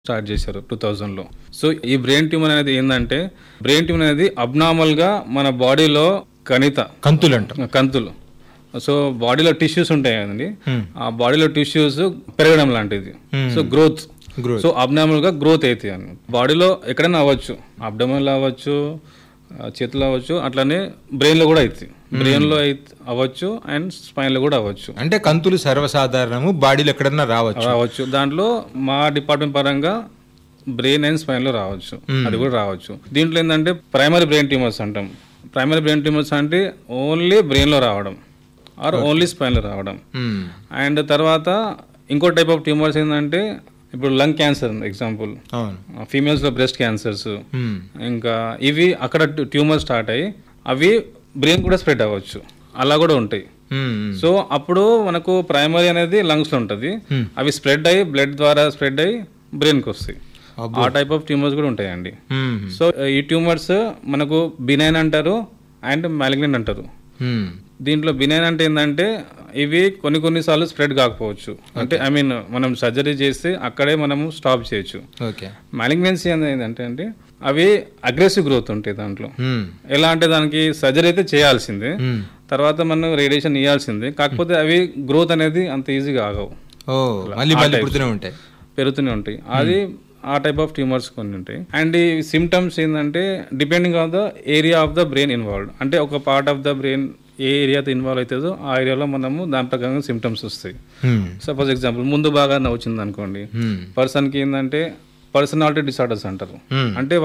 Start చేశారు two థౌజండ్లో so ఈ బ్రెయిన్ ట్యూమర్ అనేది ఏంటంటే బ్రెయిన్ ట్యూమర్ అనేది అబ్నార్మల్గా మన బాడీలో కణిత కంతులు అంటాం కంతులు సో బాడీలో టిష్యూస్ ఉంటాయి కదండి Hmm. ఆ బాడీలో టిష్యూస్ పెరగడం లాంటిది so growth Growth. So abnormal గా గ్రోత్ అవుతాయి అని బాడీలో ఎక్కడైనా అవ్వచ్చు అబ్డమన్లో అవ్వచ్చు ఆ, చేతిలో అవ్వచ్చు అట్లానే బ్రెయిన్ లో కూడా అవుతాయి బ్రెయిన్ లో అయితే అవ్వచ్చు అండ్ స్పైన్ లో కూడా అవ్వచ్చు అంటే కంతులు సర్వసాధారణము బాడీలో ఎక్కడన్నా రావచ్చు రావచ్చు దాంట్లో మా డిపార్ట్మెంట్ పరంగా బ్రెయిన్ అండ్ స్పైన్ లో రావచ్చు అది కూడా రావచ్చు దీంట్లో ఏంటంటే ప్రైమరీ బ్రెయిన్ ట్యూమర్స్ అంటాం ప్రైమరీ బ్రెయిన్ ట్యూమర్స్ అంటే ఓన్లీ బ్రెయిన్ లో రావడం ఆర్ ఓన్లీ స్పైన్ లో రావడం మ్మ్. అండ్ తర్వాత ఇంకో టైప్ ఆఫ్ ట్యూమర్స్ ఏంటంటే ఇప్పుడు లంగ్ క్యాన్సర్ ఎగ్జాంపుల్ అవును ఫీమేల్స్ లో బ్రెస్ట్ క్యాన్సర్స్ మ్మ్. ఇంకా ఇవి అక్కడ ట్యూమర్ స్టార్ట్ అయ్యి అవి బ్రెయిన్ కూడా స్ప్రెడ్ అవ్వచ్చు అలా కూడా ఉంటాయి మ్మ్. సో అప్పుడు మనకు ప్రైమరీ అనేది లంగ్స్ లో ఉంటుంది Hmm. అవి స్ప్రెడ్ అయ్యి బ్లడ్ ద్వారా స్ప్రెడ్ అయ్యి బ్రెయిన్ కి వస్తాయి అబ్బో. ఆ టైప్ ఆఫ్ ట్యూమర్స్ కూడా ఉంటాయండి మ్మ్. సో ఈ ట్యూమర్స్ మనకు బినైన్ అంటారు అండ్ మ్యాలిగ్నెంట్ అంటారు మ్మ్. దీంట్లో బినైన్ అంటే ఏంటంటే ఇవి కొన్ని కొన్నిసార్లు స్ప్రెడ్ కాకపోవచ్చు అంటే ఐ మీన్ మనం సర్జరీ చేస్తే అక్కడే మనము స్టాప్ చేయొచ్చు ఓకే మ్యాలిగ్నెన్సీ అనేది ఏంటంటే అంటే అవి అగ్రెసివ్ గ్రోత్ ఉంటాయి దాంట్లో మ్మ్. ఎలా అంటే దానికి సర్జరీ అయితే చేయాల్సిందే మ్మ్. తర్వాత మనం రేడియేషన్ ఇవ్వాల్సిందే కాకపోతే అవి గ్రోత్ అనేది అంత ఈజీగా ఆగవు ఓ మళ్ళీ మళ్ళీ పుడుతూనే ఉంటాయి పెరుగుతూనే ఉంటాయి అది ఆ టైప్ ఆఫ్ ట్యూమర్స్ కొన్ని ఉంటాయి అండ్ ఈ సిమ్టమ్స్ ఏంటంటే depending on the area of the brain involved అంటే ఒక పార్ట్ ఆఫ్ ద బ్రెయిన్ ఏ ఏరియాతో ఇన్వాల్వ్ అవుతుందో ఆ ఏరియాలో మనము దాని ప్రకారంగా సిమ్టమ్స్ వస్తాయి మ్మ్. సపోజ్ ఎగ్జాంపుల్ ముందు బాగా నవ్వుచింది అనుకోండి మ్మ్. పర్సన్కి ఏంటంటే పర్సనాలిటీ డిసార్డర్స్ అంటారు మ్మ్. అంటే